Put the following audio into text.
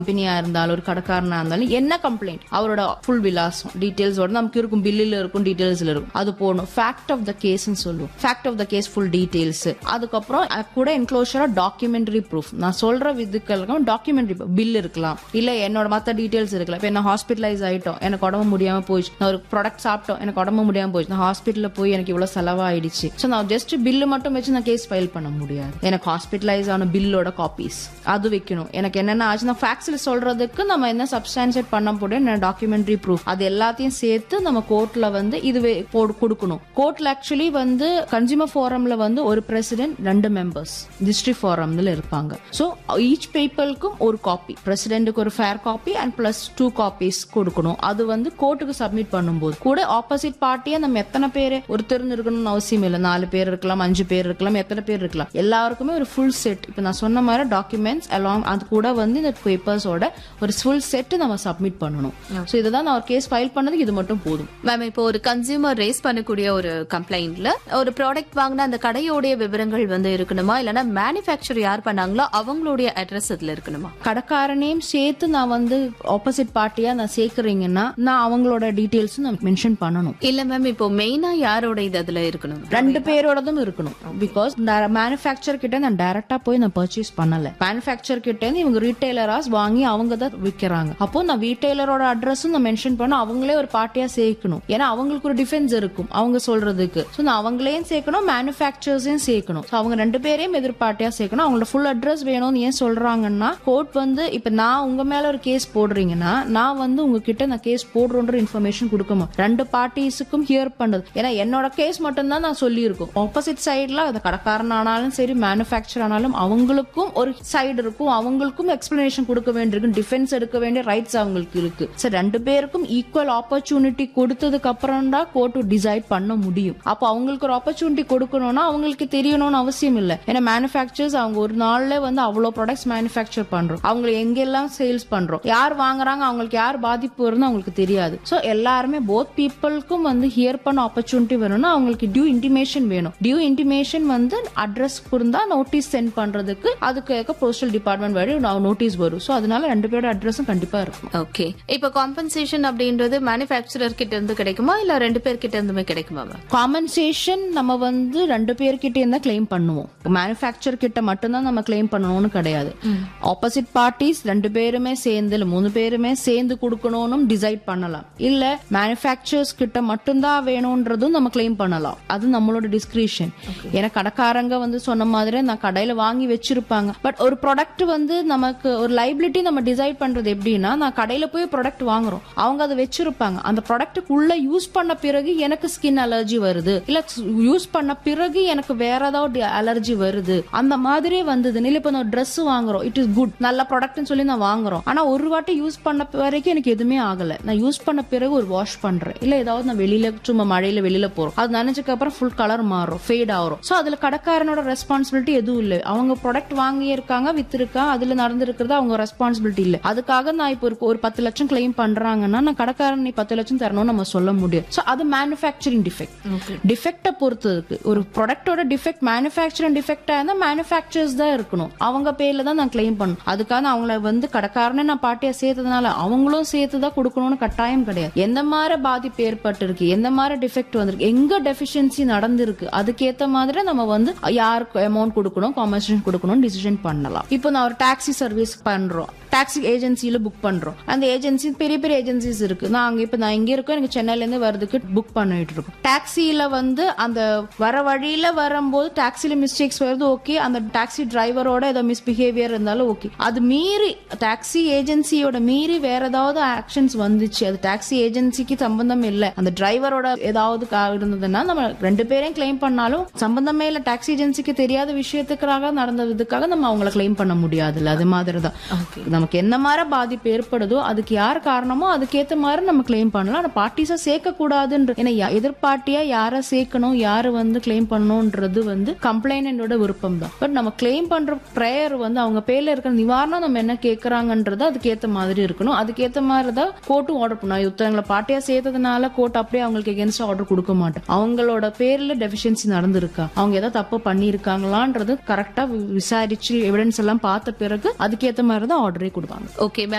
கம்பெனியா இருந்தாலும் ஒரு கடைக்காரனா இருந்தாலும் என்ன கம்ப்ளைண்ட் அவரோட ஃபுல் விலாசம் டீடைல்ஸோட நமக்கு இருக்கும் பில்லில் இருக்கும் டீடைல்ஸ்ல இருக்கும் அது போகணும் ஃபேக்ட் ஆஃப் த கேஸ் சொல்லுவோம் fact of the case full details அதுக்கப்புறம் அது கூட என்க்ளோஷரா டாக்குமெண்ட்ரி ப்ரூஃப் நான் சொல்ற விதுக்களுக்கும் டாக்குமெண்ட்ரி பில் இருக்கலாம் இல்ல என்னோட மத்த டீடைல்ஸ் இருக்கலாம் இப்ப என்ன ஹாஸ்பிட்டலைஸ் ஆயிட்டோம் எனக்கு உடம்பு முடியாம போயிடுச்சு நான் ஒரு ப்ராடக்ட் சாப்பிட்டோம் எனக்கு உடம்பு முடியாம போயிடுச்சு நான் ஹாஸ்பிட்டல்ல போய் எனக்கு இவ்வளவு செலவாயிடுச்சு ஸோ நான் ஜஸ்ட் பில்லு மட்டும் வச்சு நான் கேஸ் ஃபைல் பண்ண முடியாது எனக்கு ஹாஸ்பிட்டலைஸ் ஆன பில்லோட காப்பீஸ் அது வைக்கணும் எனக்கு என்னென்ன ஆச்சுன்னா ஃபேக்ஸ்ல சொல்றதுக்கு நம்ம என்ன சப்ஸ்டான்சியேட் பண்ண முடியும் டாக்குமெண்ட்ரி ப்ரூஃப் அது எல்லாத்தையும் சேர்த்து நம்ம கோர்ட்ல வந்து இது வே- போடு- கொடுக்கணும் கோர்ட்ல ஆக்சுவலி வந்து கன்சியூமர் ஃபோரம்ல வந்து ஒரு பிரசிடென்ட் ரெண்டு மெம்பர்ஸ் டிஸ்ட்ரிக்ட் ஃபோரம்ல இருப்பாங்க ஸோ ஈச் பீப்புளுக்கும் ஒரு காப்பி பிரசிடென்ட்டுக்கு ஒரு fair copy and plus two copies கொடுக்கணும் அது வந்து கோர்ட்டுக்கு சப்மிட் பண்ணும்போது கூட ஆப்போசிட் பார்ட்டியா நம்ம எத்தனை பேர் ஒருத்தர் இருக்கணும்னு அவசியம் இல்லை நாலு பேர் இருக்கலாம் அஞ்சு பேர் இருக்கலாம் எத்தனை பேர் இருக்கலாம் எல்லாருக்குமே ஒரு ஃபுல் செட் இப்போ நான் சொன்ன மாதிரி டாக்குமெண்ட்ஸ் அலாங் அது கூட வந்து இந்த பேப்பர்ஸோட ஒரு ஃபுல் செட் நம்ம சப்மிட் பண்ணணும் ஸோ இதுதான் நான் ஒரு கேஸ் ஃபைல் பண்ணதுக்கு இது மட்டும் போதும் மேம் இப்போ ஒரு கன்சியூமர் ரேஸ் பண்ணக்கூடிய ஒரு கம்ப்ளைண்ட்ல ஒரு ப்ராடக்ட் வாங்கின அந்த கடையோடைய விவரங்கள் வந்து இருக்கணுமா இல்லனா மேனுஃபேக்சர் யார் பண்ணாங்களோ அவங்களுடைய அட்ரஸ் அதுல இருக்கணுமா கடைக்காரனையும் சேர்த்து நான் வந்து ஆப்போசிட் பார்ட்டியா நான் சேர்க்கறீங்கன்னா நான் அவங்களோட டீட்டெயில்ஸும் நான் மென்ஷன் பண்ணணும் இல்ல மேம் இப்போ மெயினா யாரோட இது அதுல இருக்கணும் ரெண்டு பேரோடதும் இருக்கணும் பிகாஸ் மேனுஃபேக்சர் கிட்ட நான் டைரக்டா போய் நான் பர்ச்சேஸ் பண்ணல மேனுஃபேக்சர் கிட்ட இருந்து இவங்க ரீட்டைலராஸ் வாங்கி அவங்க தான் விற்கிறாங்க அப்போ நான் ரீட்டைலரோட அட்ரஸும் நான் மென்ஷன் பண்ண அவங்களே ஒரு பார்ட்டியா சேர்க்கணும் ஏன்னா அவங்களுக்கு ஒரு டிஃபென்ஸ் இருக்கும் அவங்க சொல்றதுக்கு ஸோ நான் அவங்களையும் சேர்க்கணும் மேனுஃபேக்சர்ஸையும் சேர்க்கணும் ஸோ அவங்க ரெண்டு பேரையும் எதிர்பார்ட்டியா சேர்க்கணும் அவங்களோட ஃபுல் அட்ரஸ் வேணும்னு ஏன் சொல்றாங்கன்னா கோர்ட் வந்து இப்ப நான் உங்க மேல ஒரு கேஸ் போடுறீங்கன்னா நான் வந்து உங்ககிட்ட நான் கேஸ் போடுறோன்ற இன்ஃபர்மேஷன் கொடுக்க மாட்டேன் ரெண்டு பார்ட்டிஸுக்கும் ஹியர் பண்றது ஏன்னா என்னோட கேஸ் மட்டும் தான் நான் சொல்லியிருக்கோம் ஆப்போசிட் சைடுல அது கடைக்காரன் ஆனாலும் சரி மேனுஃபேக்சர் ஆனாலும் அவங்களுக்கும் ஒரு சைடு இருக்கும் அவங்களுக்கும் எக்ஸ்பிளனேஷன் கொடுக்க வேண்டியிருக்கும் டிஃபென்ஸ் எடுக்க வேண்டிய ரைட்ஸ் அவங்களுக்கு இருக்கு சரி ரெண்டு பேருக்கும் ஈக்குவல் ஆப்பர்ச்சுனிட்டி கொடுத்ததுக்கு அப்புறம் தான் கோர்ட் டிசைட் பண்ண முடியும் அப்போ அவங்களுக்கு ஒரு ஆப்பர்ச்சுனிட்டி கொடுக்கணும்னா அவங்களுக்கு தெரியணும்னு அவசியம் இல்லை ஏன்னா மேனுஃபேக்சர்ஸ் அவங்க ஒரு நாள்ல வந்து அவ்வளவு ப்ராடக்ட்ஸ் மேனுஃபேக்சர் பண்றோம் அவங்க எங்கெல்லாம் சேல்ஸ் பண்றோம் யார் வாங்குறாங்க அவங்களுக்கு யார் பாதிப்பு வரும்னு அவங்களுக்கு தெரியாது சோ எல்லாருமே போத் பீப்புளுக்கும் வந்து ஹியர் பண்ண ஆப்பர்ச்சுனிட்டி வேணும்னா அவங்களுக்கு டியூ இன்டிமேஷன் வேணும் டியூ இன்டிமேஷன் வந்து அட்ரஸ் இருந்தா நோட்டீஸ் சென்ட் பண்றதுக்கு அதுக்கு போஸ்டல் டிபார்ட்மெண்ட் வழி நோட்டீஸ் வரும் சோ அதனால ரெண்டு பேரோட அட்ரஸும் கண்டிப்பா இருக்கும் ஓகே இப்போ காம்பன்சேஷன் அப்படின்றது மேனுஃபேக்சரர் கிட்ட இருந்து கிடைக்குமா இல்ல ரெண்டு பேர் கிட்ட இருந்துமே கிடைக்குமா மேம் காம்பன்சேஷன் நம்ம வந்து ரெண்டு பேர்கிட்ட இருந்தா கிளைம் பண்ணுவோம் மேனுஃபேக்சர் கிட்ட மட்டும்தான் நம்ம கிளைம் பண்ணணும்னு கிடையாது ஆப்போசிட் பார்ட்டிஸ் ரெண்டு பேருமே சேர்ந்து இல்ல மூணு பேருமே சேர்ந்து கொடுக்கணும்னு டிசைட் பண்ணலாம் இல்ல மேனுஃபேக்சர்ஸ் கிட்ட மட்டும்தான் வேணும்ன்றதும் நம்ம கிளைம் பண்ணலாம் அது நம்மளோட டிஸ்கிரிப்ஷன் ஏன்னா கடைக்காரங்க வந்து சொன்ன மாதிரி நான் கடையில வாங்கி வச்சிருப்பாங்க பட் ஒரு ப்ராடக்ட் வந்து நமக்கு ஒரு லைபிலிட்டி நம்ம டிசைட் பண்றது எப்படின்னா நான் கடையில போய் ப்ராடக்ட் வாங்குறோம் அவங்க அதை வச்சிருப்பாங்க அந்த ப்ராடக்ட்டுக்கு உள்ள யூஸ் பண்ண பிறகு எனக்கு ஸ்கின் அலர்ஜி வருது இல்ல யூஸ் பண்ண பிறகு எனக்கு வேற ஏதாவது அலர்ஜி வருது அந்த மாதிரி வந்தது இல்ல இப்ப நான் ட்ரெஸ் வாங்குறோம் இட் இஸ் குட் நல்ல ப்ராடக்ட்னு சொல்லி நான் வாங்குறோம் ஆனா ஒரு வாட்டி யூஸ் பண்ண வரைக்கும் எனக்கு எதுவுமே ஆகல நான் யூஸ் பண்ண பிறகு ஒரு வாஷ் பண்றேன் இல்ல ஏதாவது நான் வெளியில சும்மா மழையில வெளியில போறோம் அது நினைச்சதுக்கு அப்புறம் ஃபுல் கலர் மாறும் ஃபேட் ஆகும் சோ அதுல கடைக்காரனோட ரெஸ்பான்சிபிலிட்டி எதுவும் இல்லை அவங்க ப்ராடக்ட் வாங்கி இருக்காங்க வித்திருக்காங்க அதுல நடந்திருக்கிறது அவங்க ரெஸ்பான்சிபிலிட்டி இல்ல அதுக்காக நான் இப்போ ஒரு ஒரு பத்து லட்சம் கிளைம் பண்றாங்கன்னா நான் கடைக்காரன் நீ பத்து லட்சம் தரணும்னு நம்ம சொல்ல முடியும் சோ அது மேனுஃபேக்சரிங் டிஃபெக்ட் டிஃபெக்டை பொறுத்ததுக்கு ஒரு ப்ராடக்டோட டிஃபெக்ட் மேனுஃபேக்சரிங் டிஃபெக்டா இருந்தா மேனுஃபேக்சர்ஸ் தான் இருக்கணும் அவங்க பேர்ல தான் நான் கிளைம் பண்ணணும் அதுக்காக அவங்கள வந்து கடைக்காரனே நான் பாட்டியா சேர்த்ததுனால அவங்களும் சேர்த்து தான் கொடுக்கணும்னு கட்டாயம் கிடையாது எந்த மாதிரி பாதிப்பு ஏற்பட்டிருக்கு எந்த மாதிரி டிஃபெக்ட் வந்திருக்கு எங்க டெஃபிஷியன்சி நடந்திருக்கு அதுக்கேத்த மாதிரி நம்ம வந்து யாருக்கு அமௌண்ட் கொடுக்கணும் காம்பன்சேஷன் கொடுக்கணும் டிசிஷன் பண்ணலாம் இப்போ நான் ஒரு டாக்ஸி சர்வீஸ் பண்றோம் டாக்ஸி ஏஜென்சியில புக் பண்றோம் அந்த ஏஜென்சி பெரிய பெரிய ஏஜென்சிஸ் இருக்கு நான் அங்க இப்ப நான் இங்க இருக்கோம் எனக்கு சென்னையில இருந்து வரதுக்கு புக் பண்ணிட்டு இருக்கோம் டாக்ஸியில வந்து அந்த வர வழியில வரும்போது டாக்ஸில மிஸ்டேக்ஸ் வருது ஓகே அந்த டாக்ஸி டிரைவரோட ஏதோ மிஸ்பிஹேவியர் இருந்தாலும் ஓகே அது மீறி டாக்ஸி ஏஜென்சியோட மீறி வேற ஏதாவது ஆக்ஷன்ஸ் வந்துச்சு அது டாக்ஸி ஏஜென்சிக்கு சம்பந்தம் இல்ல அந்த டிரைவரோட ஏதாவது கா- இருந்ததுன்னா நம்ம ரெண்டு பேரையும் கிளைம் பண்ணாலும் சம்பந்தமே இல்ல டாக்ஸி ஏஜென்சிக்கு தெரியாத விஷயத்துக்காக நடந்ததுக்காக நம்ம அவங்கள கிளைம் பண்ண முடியாதுல்ல அது மாதிரி தான் நமக்கு என்ன மாதிரி பாதிப்பு ஏற்படுதோ அதுக்கு யார் காரணமோ அதுக்கேத்த மாதிரி நம்ம கிளைம் பண்ணலாம் ஆனா பார்ட்டிஸா சேர்க்க கூடாதுன்ற ஏன்னா யா- எதிர்பார்ட்டியா யாரை சேர்க்கணும் யாரை வந்து கிளைம் பண்ணணும்ன்றது வந்து கம்ப்ளைண்டோட விருப்பம் தான் பட் நம்ம கிளைம் பண்ற ப்ரேயர் வந்து அவங்க பேர்ல இருக்கிற நிவாரணம் நம்ம என்ன கேட்கறாங்கன்றது அதுக்கேத்த மாதிரி இருக்கணும் அதுக்கேத்த மாதிரி தான் கோர்ட்டும் ஆர்டர் பண்ணும் ஒருத்தவங்களை பார்ட்டியா சேர்த்ததுனால கோர்ட் அப்படியே அவங்களுக்கு எகென்ஸ்ட் ஆர்டர் கொடுக்க மாட்டேன் அவங்களோட பேர்ல டெஃபிஷியன்சி நடந்திருக்கா அவங்க ஏதாவது தப்பு பண்ணியிருக்காங்களான்றது கரெக்டா விசாரிச்சு எவிடன்ஸ் எல்லாம் பார்த்த பிறகு அதுக்கேத்த மாதிரி தான் ஆர்டர் ஆர்டரே கொடுப்பாங்க ஓகே